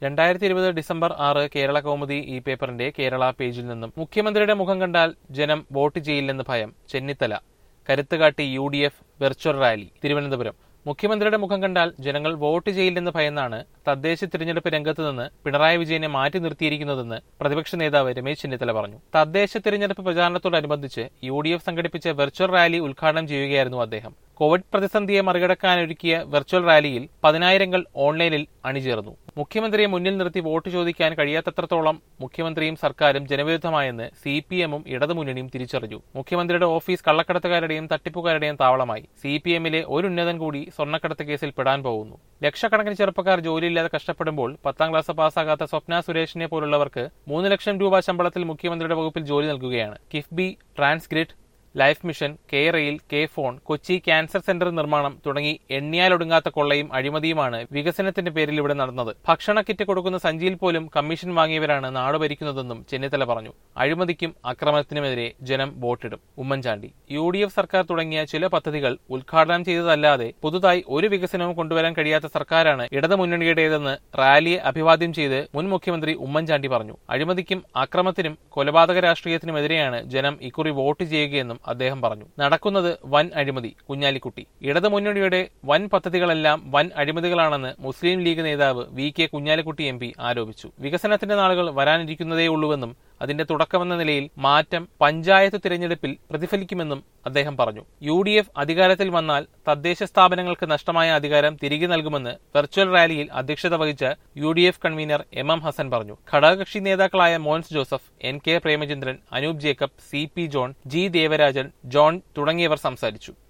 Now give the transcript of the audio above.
രണ്ടായിരത്തി ഇരുപത് ഡിസംബർ ആറ് കേരള കൗമുദി ഈ പേപ്പറിന്റെ കേരള പേജിൽ നിന്നും മുഖ്യമന്ത്രിയുടെ മുഖം കണ്ടാൽ ജനം വോട്ട് ചെയ്യില്ലെന്ന് ഭയം ചെന്നിത്തല കരുത്തുകാട്ടി U D F virtual rally Thiruvananthapuram മുഖ്യമന്ത്രിയുടെ മുഖം കണ്ടാൽ ജനങ്ങൾ വോട്ട് ചെയ്യില്ലെന്ന് ഭയന്നാണ് തദ്ദേശ തിരഞ്ഞെടുപ്പ് രംഗത്ത് നിന്ന് പിണറായി വിജയനെ മാറ്റി നിർത്തിയിരിക്കുന്നതെന്ന് പ്രതിപക്ഷ നേതാവ് രമേശ് ചെന്നിത്തല പറഞ്ഞു തദ്ദേശ തിരഞ്ഞെടുപ്പ് പ്രചാരണത്തോടനുബന്ധിച്ച് യു ഡി എഫ് സംഘടിപ്പിച്ച വെർച്വൽ റാലി ഉദ്ഘാടനം ചെയ്യുകയായിരുന്നു അദ്ദേഹം കോവിഡ് പ്രതിസന്ധിയെ മറികടക്കാനൊരുക്കിയ വെർച്വൽ റാലിയിൽ പതിനായിരങ്ങൾ ഓൺലൈനിൽ അണിചേർന്നു മുഖ്യമന്ത്രിയെ മുന്നിൽ നിർത്തി വോട്ട് ചോദിക്കാൻ കഴിയാത്തത്രത്തോളം മുഖ്യമന്ത്രിയും സർക്കാരും ജനവിരുദ്ധമായെന്ന് സി പി എമ്മും ഇടതുമുന്നണിയും തിരിച്ചറിഞ്ഞു മുഖ്യമന്ത്രിയുടെ ഓഫീസ് കള്ളക്കടത്തുകാരുടെയും തട്ടിപ്പുകാരുടെയും താവളമായി സി പി എമ്മിലെ ഒരു ഉന്നതൻ കൂടി സ്വർണ്ണക്കടത്ത് കേസിൽ പെടാൻ പോകുന്നു ലക്ഷക്കണക്കിന് ചെറുപ്പക്കാർ ജോലിയില്ലാതെ കഷ്ടപ്പെടുമ്പോൾ പത്താം ക്ലാസ് പാസ്സാകാത്ത സ്വപ്ന സുരേഷിനെ പോലുള്ളവർക്ക് മൂന്ന് ലക്ഷം രൂപ ശമ്പളത്തിൽ മുഖ്യമന്ത്രിയുടെ വകുപ്പിൽ ജോലി നൽകുകയാണ് KIIFB Transgrid life mission K rail K FON Kochi cancer centre നിർമ്മാണം തുടങ്ങി എണ്ണിയാലൊടുങ്ങാത്ത കൊള്ളയും അഴിമതിയുമാണ് വികസനത്തിന്റെ പേരിൽ ഇവിടെ നടന്നത് ഭക്ഷണ കിറ്റ് കൊടുക്കുന്ന സഞ്ചിയിൽ പോലും കമ്മീഷൻ വാങ്ങിയവരാണ് നാട് ഭരിക്കുന്നതെന്നും ചെന്നിത്തല പറഞ്ഞു അഴിമതിക്കും അക്രമത്തിനുമെതിരെ ജനം വോട്ടിടും ഉമ്മൻചാണ്ടി യു ഡി എഫ് സർക്കാർ തുടങ്ങിയ ചില പദ്ധതികൾ ഉദ്ഘാടനം ചെയ്തതല്ലാതെ പുതുതായി ഒരു വികസനവും കൊണ്ടുവരാൻ കഴിയാത്ത സർക്കാരാണ് ഇടതുമുന്നണിയുടേതെന്ന് റാലിയെ അഭിവാദ്യം ചെയ്ത് മുൻ മുഖ്യമന്ത്രി ഉമ്മൻചാണ്ടി പറഞ്ഞു അഴിമതിക്കും അക്രമത്തിനും കൊലപാതക രാഷ്ട്രീയത്തിനുമെതിരെയാണ് ജനം ഇക്കുറി വോട്ട് ചെയ്യുകയെന്നും അദ്ദേഹം പറഞ്ഞു നടക്കുന്നത് വൻ അഴിമതി കുഞ്ഞാലിക്കുട്ടി ഇടതുമുന്നണിയുടെ വൻ പദ്ധതികളെല്ലാം വൻ അഴിമതികളാണെന്ന് മുസ്ലിം ലീഗ് നേതാവ് V K Kunhalikutty M P ആരോപിച്ചു വികസനത്തിന്റെ നാളുകൾ വരാനിരിക്കുന്നതേയുള്ളൂവെന്നും അതിന്റെ തുടക്കമെന്ന നിലയിൽ മാറ്റം പഞ്ചായത്ത് തിരഞ്ഞെടുപ്പിൽ പ്രതിഫലിക്കുമെന്നും അദ്ദേഹം പറഞ്ഞു യു ഡി എഫ് അധികാരത്തിൽ വന്നാൽ തദ്ദേശ സ്ഥാപനങ്ങൾക്ക് നഷ്ടമായ അധികാരം തിരികെ നൽകുമെന്ന് വെർച്വൽ റാലിയിൽ അധ്യക്ഷത വഹിച്ച U D F convener M M Hassan പറഞ്ഞു ഘടകകക്ഷി നേതാക്കളായ Mons Joseph N K Premachandran Anoop Jacob C P John G Devarajan John തുടങ്ങിയവർ സംസാരിച്ചു